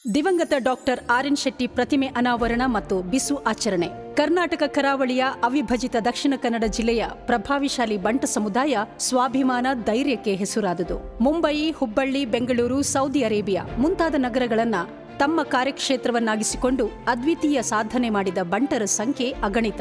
ದಿವಂಗತ doctor R N Shetty ಪ್ರತಿಮೆ ಅನಾವರಣ ಮತ್ತು ಬಿಸು ಆಚರಣೆ ಕರ್ನಾಟಕ ಕರಾವಳಿಯ ಅವಿಭಜಿತ ದಕ್ಷಿಣ ಕನ್ನಡ ಜಿಲ್ಲೆಯ ಪ್ರಭಾವಿಶಾಲಿ ಬಂಟ ಸಮುದಾಯ ಸ್ವಾಭಿಮಾನ ಧೈರ್ಯಕ್ಕೆ ಹೆಸರಾದುದು ಮುಂಬಯಿ ಹುಬ್ಬಳ್ಳಿ ಬೆಂಗಳೂರು ಸೌದಿ ಅರೇಬಿಯಾ ಮುಂತಾದ ನಗರಗಳನ್ನ ತಮ್ಮ ಕಾರ್ಯಕ್ಷೇತ್ರವನ್ನಾಗಿಸಿಕೊಂಡು ಅದ್ವಿತೀಯ ಸಾಧನೆ ಮಾಡಿದ ಬಂಟರ ಸಂಖ್ಯೆ ಅಗಣಿತ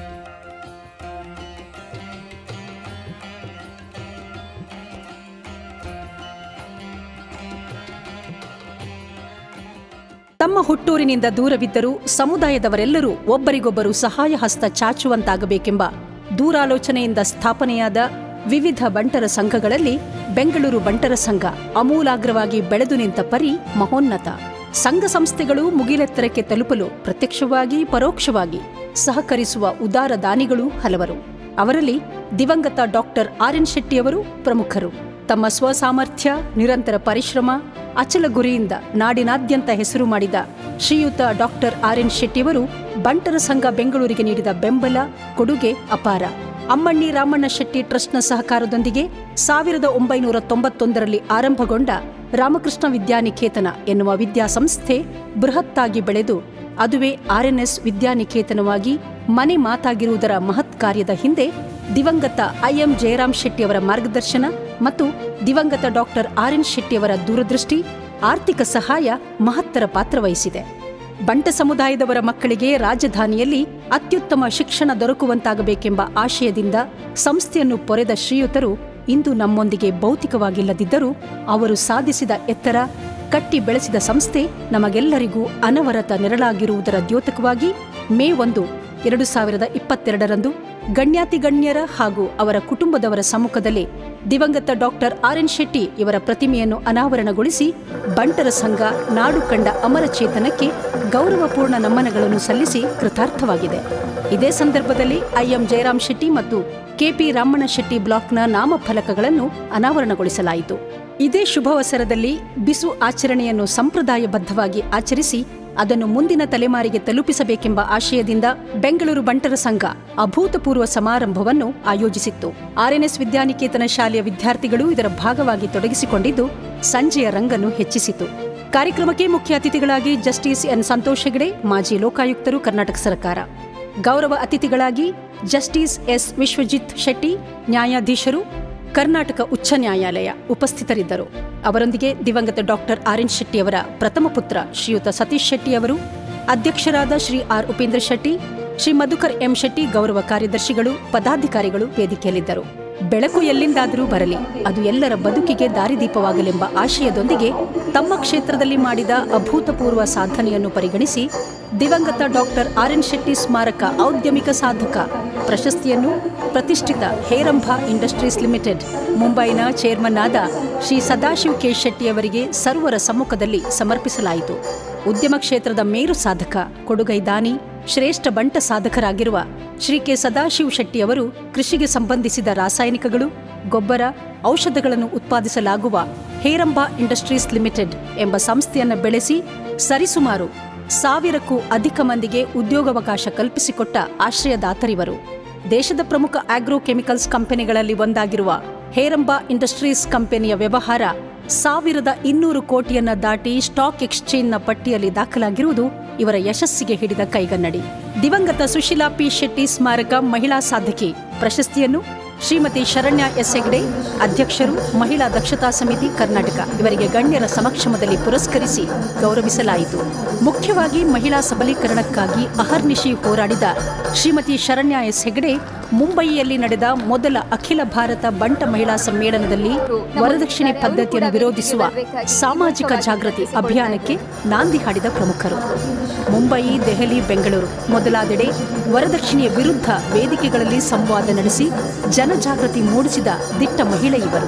ತಮ್ಮ ಹುಟ್ಟೂರಿನಿಂದ ದೂರವಿದ್ದರೂ ಸಮುದಾಯದವರೆಲ್ಲರೂ ಒಬ್ಬರಿಗೊಬ್ಬರು ಸಹಾಯ ಹಸ್ತ ಚಾಚುವಂತಾಗಬೇಕೆಂಬ ದೂರಾಲೋಚನೆಯಿಂದ ಸ್ಥಾಪನೆಯಾದ ವಿವಿಧ ಬಂಟರ ಸಂಘಗಳಲ್ಲಿ ಬೆಂಗಳೂರು ಬಂಟರ ಸಂಘ ಅಮೂಲಾಗ್ರವಾಗಿ ಬೆಳೆದು ನಿಂತ ಪರಿ ಮಹೋನ್ನತ ಸಂಘ ಸಂಸ್ಥೆಗಳು ಮುಗಿಲೆತ್ತರಕ್ಕೆ ತಲುಪಲು ಪ್ರತ್ಯಕ್ಷವಾಗಿ ಪರೋಕ್ಷವಾಗಿ ಸಹಕರಿಸುವ ಉದಾರ ದಾನಿಗಳು ಹಲವರು ಅವರಲ್ಲಿ ದಿವಂಗತ ಡಾಕ್ಟರ್ ಆರ್ ಎನ್ ಶೆಟ್ಟಿಯವರು ಪ್ರಮುಖರು ತಮ್ಮ ಸ್ವಸಾಮರ್ಥ್ಯ ನಿರಂತರ ಪರಿಶ್ರಮ ಅಚಲ ಗುರಿಯಿಂದ ನಾಡಿನಾದ್ಯಂತ ಹೆಸರು ಮಾಡಿದ ಶ್ರೀಯುತ ಡಾಕ್ಟರ್ ಆರ್ ಎನ್ ಶೆಟ್ಟಿಯವರು ಬಂಟರ ಸಂಘ ಬೆಂಗಳೂರಿಗೆ ನೀಡಿದ ಬೆಂಬಲ ಕೊಡುಗೆ ಅಪಾರ ಅಮ್ಮಣ್ಣಿ ರಾಮಣ್ಣ ಶೆಟ್ಟಿ ಟ್ರಸ್ಟ್ನ ಸಹಕಾರದೊಂದಿಗೆ ಸಾವಿರದ ಒಂಬೈನೂರ ತೊಂಬತ್ತೊಂದರಲ್ಲಿ ಆರಂಭಗೊಂಡ ರಾಮಕೃಷ್ಣ ವಿದ್ಯಾನಿಕೇತನ ಎನ್ನುವ ವಿದ್ಯಾಸಂಸ್ಥೆ ಬೃಹತ್ತಾಗಿ ಬೆಳೆದು ಅದುವೇ ಆರ್ಎನ್ಎಸ್ ವಿದ್ಯಾನಿಕೇತನವಾಗಿ ಮನೆ ಮಾತಾಗಿರುವುದರ ಮಹತ್ ಕಾರ್ಯದ ಹಿಂದೆ ದಿವಂಗತ ಐಎಂ ಜಯರಾಮ್ ಶೆಟ್ಟಿಯವರ ಮಾರ್ಗದರ್ಶನ ಮತ್ತು ದಿವಂಗತ ಡಾಕ್ಟರ್ ಆರ್ ಎನ್ ಶೆಟ್ಟಿಯವರ ದೂರದೃಷ್ಟಿ ಆರ್ಥಿಕ ಸಹಾಯ ಮಹತ್ತರ ಪಾತ್ರ ವಹಿಸಿದೆ ಬಂಟ ಸಮುದಾಯದವರ ಮಕ್ಕಳಿಗೆ ರಾಜಧಾನಿಯಲ್ಲಿ ಅತ್ಯುತ್ತಮ ಶಿಕ್ಷಣ ದೊರಕುವಂತಾಗಬೇಕೆಂಬ ಆಶಯದಿಂದ ಸಂಸ್ಥೆಯನ್ನು ಪೊರೆದ ಶ್ರೀಯುತರು ಇಂದು ನಮ್ಮೊಂದಿಗೆ ಭೌತಿಕವಾಗಿಲ್ಲದಿದ್ದರೂ ಅವರು ಸಾಧಿಸಿದ ಎತ್ತರ ಕಟ್ಟಿ ಬೆಳೆಸಿದ ಸಂಸ್ಥೆ ನಮಗೆಲ್ಲರಿಗೂ ಅನವರತ ನೆರಳಾಗಿರುವುದರ ದ್ಯೋತಕವಾಗಿ ಮೇ ಒಂದು ಎರಡು ಸಾವಿರದ ಇಪ್ಪತ್ತೆರಡರಂದು ಗಣ್ಯಾತಿಗಣ್ಯರ ಹಾಗೂ ಅವರ ಕುಟುಂಬದವರ ಸಮ್ಮುಖದಲ್ಲಿ ದಿವಂಗತ ಡಾಕ್ಟರ್ ಆರ್ ಎನ್ ಶೆಟ್ಟಿ ಇವರ ಪ್ರತಿಮೆಯನ್ನು ಅನಾವರಣಗೊಳಿಸಿ ಬಂಟರ ಸಂಘ ನಾಡು ಕಂಡ ಅಮರ ಚೇತನಕ್ಕೆ ಗೌರವಪೂರ್ಣ ನಮನಗಳನ್ನು ಸಲ್ಲಿಸಿ ಕೃತಾರ್ಥವಾಗಿದೆ ಇದೇ ಸಂದರ್ಭದಲ್ಲಿ ಐಎಂ ಜಯರಾಮ್ ಶೆಟ್ಟಿ ಮತ್ತು ಕೆಪಿ ರಾಮಣ್ಣ ಶೆಟ್ಟಿ ಬ್ಲಾಕ್ನ ನಾಮಫಲಕಗಳನ್ನು ಅನಾವರಣಗೊಳಿಸಲಾಯಿತು ಇದೇ ಶುಭವಸರದಲ್ಲಿ ಬಿಸು ಆಚರಣೆಯನ್ನು ಸಂಪ್ರದಾಯಬದ್ಧವಾಗಿ ಆಚರಿಸಿ ಅದನ್ನು ಮುಂದಿನ ತಲೆಮಾರಿಗೆ ತಲುಪಿಸಬೇಕೆಂಬ ಆಶಯದಿಂದ ಬೆಂಗಳೂರು ಬಂಟರ ಸಂಘ ಅಭೂತಪೂರ್ವ ಸಮಾರಂಭವನ್ನು ಆಯೋಜಿಸಿತ್ತು ಆರ್ಎನ್ಎಸ್ ವಿದ್ಯಾನಿಕೇತನ ಶಾಲೆಯ ವಿದ್ಯಾರ್ಥಿಗಳು ಇದರ ಭಾಗವಾಗಿ ತೊಡಗಿಸಿಕೊಂಡಿದ್ದು ಸಂಜೆಯ ರಂಗನ್ನು ಹೆಚ್ಚಿಸಿತು ಕಾರ್ಯಕ್ರಮಕ್ಕೆ ಮುಖ್ಯ ಅತಿಥಿಗಳಾಗಿ ಜಸ್ಟಿಸ್ ಎನ್ ಸಂತೋಷ್ ಹೆಗಡೆ ಮಾಜಿ ಲೋಕಾಯುಕ್ತರು ಕರ್ನಾಟಕ ಸರ್ಕಾರ ಗೌರವ ಅತಿಥಿಗಳಾಗಿ ಜಸ್ಟಿಸ್ ಎಸ್ ವಿಶ್ವಜಿತ್ ಶೆಟ್ಟಿ ನ್ಯಾಯಾಧೀಶರು ಕರ್ನಾಟಕ ಉಚ್ಚ ನ್ಯಾಯಾಲಯ ಉಪಸ್ಥಿತರಿದ್ದರು ಅವರೊಂದಿಗೆ ದಿವಂಗತ ಡಾಕ್ಟರ್ ಆರ್ ಎನ್ ಶೆಟ್ಟಿಯವರ ಪ್ರಥಮ ಪುತ್ರ ಶ್ರೀಯುತ ಸತೀಶ್ ಶೆಟ್ಟಿ ಅವರು ಅಧ್ಯಕ್ಷರಾದ ಶ್ರೀ ಆರ್ ಉಪೇಂದ್ರ ಶೆಟ್ಟಿ ಶ್ರೀ ಮಧುಕರ್ ಎಂ ಶೆಟ್ಟಿ ಗೌರವ ಕಾರ್ಯದರ್ಶಿಗಳು ಪದಾಧಿಕಾರಿಗಳು ವೇದಿಕೆಯಲ್ಲಿದ್ದರು ಬೆಳಕು ಎಲ್ಲಿಂದಾದರೂ ಬರಲಿ ಅದು ಎಲ್ಲರ ಬದುಕಿಗೆ ದಾರಿದೀಪವಾಗಲೆಂಬ ಆಶಯದೊಂದಿಗೆ ತಮ್ಮ ಕ್ಷೇತ್ರದಲ್ಲಿ ಮಾಡಿದ ಅಭೂತಪೂರ್ವ ಸಾಧನೆಯನ್ನು ಪರಿಗಣಿಸಿ ದಿವಂಗತ ಡಾಕ್ಟರ್ ಆರ್ ಎನ್ ಶೆಟ್ಟಿ ಸ್ಮಾರಕ ಔದ್ಯಮಿಕ ಸಾಧಕ ಪ್ರಶಸ್ತಿಯನ್ನು ಪ್ರತಿಷ್ಠಿತ ಹೇರಂಭ ಇಂಡಸ್ಟ್ರೀಸ್ ಲಿಮಿಟೆಡ್ ಮುಂಬೈನ ಚೇರ್ಮನ್ ಆದ ಶ್ರೀ ಸದಾಶಿವ್ ಕೆ ಶೆಟ್ಟಿಯವರಿಗೆ ಸರ್ವರ ಸಮ್ಮುಖದಲ್ಲಿ ಸಮರ್ಪಿಸಲಾಯಿತು ಉದ್ಯಮ ಕ್ಷೇತ್ರದ ಮೇರು ಸಾಧಕ ಕೊಡುಗೈ ದಾನಿ ಶ್ರೇಷ್ಠ ಬಂಟ ಸಾಧಕರಾಗಿರುವ ಶ್ರೀ ಕೆ ಸದಾಶಿವ್ ಶೆಟ್ಟಿಯವರು ಕೃಷಿಗೆ ಸಂಬಂಧಿಸಿದ ರಾಸಾಯನಿಕಗಳು ಗೊಬ್ಬರ ಔಷಧಗಳನ್ನು ಉತ್ಪಾದಿಸಲಾಗುವ ಹೇರಂಬ ಇಂಡಸ್ಟ್ರೀಸ್ ಲಿಮಿಟೆಡ್ ಎಂಬ ಒಂಬ ಬೆಳೆಸಿ ಸರಿಸುಮಾರು ಸಾವಿರಕ್ಕೂ ಅಧಿಕ ಮಂದಿಗೆ ಉದ್ಯೋಗಾವಕಾಶ ಕಲ್ಪಿಸಿಕೊಟ್ಟ ಆಶ್ರಯದಾತರಿವರು ದೇಶದ ಪ್ರಮುಖ ಆಗ್ರೋ ಕೆಮಿಕಲ್ಸ್ ಕಂಪನಿಗಳಲ್ಲಿ ಒಂದಾಗಿರುವ ಹೇರಂಬ ಇಂಡಸ್ಟ್ರೀಸ್ ಕಂಪನಿಯ ವ್ಯವಹಾರ ಸಾವಿರದ ಇನ್ನೂರು ಕೋಟಿಯನ್ನ ದಾಟಿ ಸ್ಟಾಕ್ ಎಕ್ಸ್ಚೇಂಜ್ನ ಪಟ್ಟಿಯಲ್ಲಿ ದಾಖಲಾಗಿರುವುದು ಇವರ ಯಶಸ್ಸಿಗೆ ಹಿಡಿದ ಕೈಗನ್ನಡಿ ದಿವಂಗತ ಸುಶೀಲಾ ಪಿ ಶೆಟ್ಟಿ ಸ್ಮಾರಕ ಮಹಿಳಾ ಸಾಧಕಿ ಪ್ರಶಸ್ತಿಯನ್ನು ಶ್ರೀಮತಿ ಶರಣ್ಯ ಎಸ್ ಹೆಗ್ಡೆ ಅಧ್ಯಕ್ಷರು ಮಹಿಳಾ ದಕ್ಷತಾ ಸಮಿತಿ ಕರ್ನಾಟಕ ಇವರಿಗೆ ಗಣ್ಯರ ಸಮಕ್ಷಮದಲ್ಲಿ ಪುರಸ್ಕರಿಸಿ ಗೌರವಿಸಲಾಯಿತು ಮುಖ್ಯವಾಗಿ ಮಹಿಳಾ ಸಬಲೀಕರಣಕ್ಕಾಗಿ ಅಹರ್ನಿಶಿ ಹೋರಾಡಿದ ಶ್ರೀಮತಿ ಶರಣ್ಯ ಎಸ್ ಹೆಗ್ಡೆ ಮುಂಬಯಿಯಲ್ಲಿ ನಡೆದ ಮೊದಲ ಅಖಿಲ ಭಾರತ ಬಂಟ ಮಹಿಳಾ ಸಮ್ಮೇಳನದಲ್ಲಿ ವರದಕ್ಷಿಣೆ ಪದ್ಧತಿಯನ್ನು ವಿರೋಧಿಸುವ ಸಾಮಾಜಿಕ ಜಾಗೃತಿ ಅಭಿಯಾನಕ್ಕೆ ನಾಂದಿ ಹಾಡಿದ ಪ್ರಮುಖರು ಮುಂಬಯಿ ದೆಹಲಿ ಬೆಂಗಳೂರು ಮೊದಲಾದೆಡೆ ವರದಕ್ಷಿಣೆಯ ವಿರುದ್ಧ ವೇದಿಕೆಗಳಲ್ಲಿ ಸಂವಾದ ನಡೆಸಿ ಜನಜಾಗೃತಿ ಮೂಡಿಸಿದ ದಿಟ್ಟ ಮಹಿಳೆ ಇವರು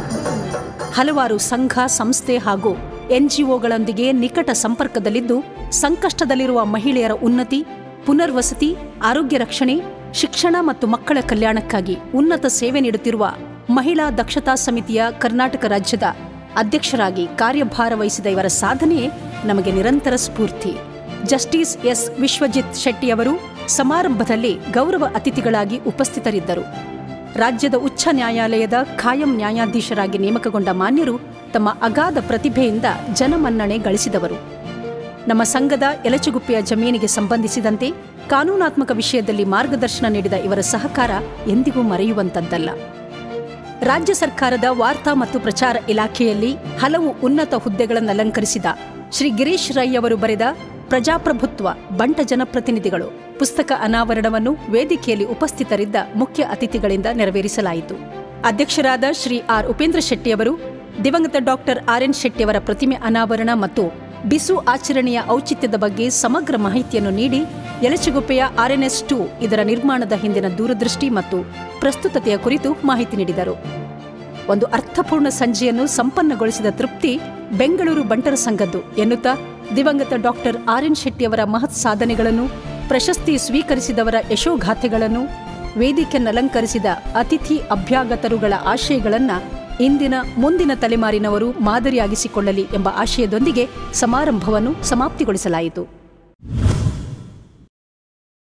ಹಲವಾರು ಸಂಘ ಸಂಸ್ಥೆ ಹಾಗೂ ಎನ್ಜಿಒಗಳೊಂದಿಗೆ ನಿಕಟ ಸಂಪರ್ಕದಲ್ಲಿದ್ದು ಸಂಕಷ್ಟದಲ್ಲಿರುವ ಮಹಿಳೆಯರ ಉನ್ನತಿ ಪುನರ್ವಸತಿ ಆರೋಗ್ಯ ರಕ್ಷಣೆ ಶಿಕ್ಷಣ ಮತ್ತು ಮಕ್ಕಳ ಕಲ್ಯಾಣಕ್ಕಾಗಿ ಉನ್ನತ ಸೇವೆ ನೀಡುತ್ತಿರುವ ಮಹಿಳಾ ದಕ್ಷತಾ ಸಮಿತಿಯ ಕರ್ನಾಟಕ ರಾಜ್ಯದ ಅಧ್ಯಕ್ಷರಾಗಿ ಕಾರ್ಯಭಾರ ವಹಿಸಿದ ಇವರ ಸಾಧನೆಯೇ ನಮಗೆ ನಿರಂತರ ಸ್ಫೂರ್ತಿ ಜಸ್ಟಿಸ್ ಎಸ್ ವಿಶ್ವಜಿತ್ ಶೆಟ್ಟಿಯವರು ಸಮಾರಂಭದಲ್ಲಿ ಗೌರವ ಅತಿಥಿಗಳಾಗಿ ಉಪಸ್ಥಿತರಿದ್ದರು ರಾಜ್ಯದ ಉಚ್ಚ ನ್ಯಾಯಾಲಯದ ಖಾಯಂ ನ್ಯಾಯಾಧೀಶರಾಗಿ ನೇಮಕಗೊಂಡ ಮಾನ್ಯರು ತಮ್ಮ ಅಗಾಧ ಪ್ರತಿಭೆಯಿಂದ ಜನಮನ್ನಣೆ ಗಳಿಸಿದವರು ನಮ್ಮ ಸಂಘದ ಎಲಚಗುಪ್ಪೆಯ ಜಮೀನಿಗೆ ಸಂಬಂಧಿಸಿದಂತೆ ಕಾನೂನಾತ್ಮಕ ವಿಷಯದಲ್ಲಿ ಮಾರ್ಗದರ್ಶನ ನೀಡಿದ ಇವರ ಸಹಕಾರ ಎಂದಿಗೂ ಮರೆಯುವಂತದ್ದಲ್ಲ ರಾಜ್ಯ ಸರ್ಕಾರದ ವಾರ್ತಾ ಮತ್ತು ಪ್ರಚಾರ ಇಲಾಖೆಯಲ್ಲಿ ಹಲವು ಉನ್ನತ ಹುದ್ದೆಗಳನ್ನು ಅಲಂಕರಿಸಿದ ಶ್ರೀ ಗಿರೀಶ್ ರೈ ಅವರು ಬರೆದ ಪ್ರಜಾಪ್ರಭುತ್ವ ಬಂಟ ಜನಪ್ರತಿನಿಧಿಗಳು ಪುಸ್ತಕ ಅನಾವರಣವನ್ನು ವೇದಿಕೆಯಲ್ಲಿ ಉಪಸ್ಥಿತರಿದ್ದ ಮುಖ್ಯ ಅತಿಥಿಗಳಿಂದ ನೆರವೇರಿಸಲಾಯಿತು ಅಧ್ಯಕ್ಷರಾದ ಶ್ರೀ ಆರ್ ಉಪೇಂದ್ರ ಶೆಟ್ಟಿಯವರು ದಿವಂಗತ ಡಾಕ್ಟರ್ ಆರ್ ಎನ್ ಶೆಟ್ಟಿಯವರ ಪ್ರತಿಮೆ ಅನಾವರಣ ಮತ್ತು ಬಿಸು ಆಚರಣೆಯ ಔಚಿತ್ಯದ ಬಗ್ಗೆ ಸಮಗ್ರ ಮಾಹಿತಿಯನ್ನು ನೀಡಿ ಯಲಚಗುಪ್ಪೆಯ ಆರ್ಎನ್ಎಸ್ ಟು ಇದರ ನಿರ್ಮಾಣದ ಹಿಂದಿನ ದೂರದೃಷ್ಟಿ ಮತ್ತು ಪ್ರಸ್ತುತತೆಯ ಕುರಿತು ಮಾಹಿತಿ ನೀಡಿದರು ಒಂದು ಅರ್ಥಪೂರ್ಣ ಸಂಜೆಯನ್ನು ಸಂಪನ್ನಗೊಳಿಸಿದ ತೃಪ್ತಿ ಬೆಂಗಳೂರು ಬಂಟರ ಸಂಘದ್ದು ಎನ್ನುತ್ತಾ ದಿವಂಗತ ಡಾಕ್ಟರ್ ಆರ್ ಎನ್ ಶೆಟ್ಟಿಯವರ ಮಹತ್ ಸಾಧನೆಗಳನ್ನು ಪ್ರಶಸ್ತಿ ಸ್ವೀಕರಿಸಿದವರ ಯಶೋಗಾಥೆಗಳನ್ನು ವೇದಿಕೆಯನ್ನಲಂಕರಿಸಿದ ಅತಿಥಿ ಅಭ್ಯಾಗತರುಗಳ ಆಶಯಗಳನ್ನು ಇಂದಿನ ಮುಂದಿನ ತಲೆಮಾರಿನವರು ಮಾದರಿಯಾಗಿಸಿಕೊಳ್ಳಲಿ ಎಂಬ ಆಶಯದೊಂದಿಗೆ ಸಮಾರಂಭವನ್ನು ಸಮಾಪ್ತಿಗೊಳಿಸಲಾಯಿತು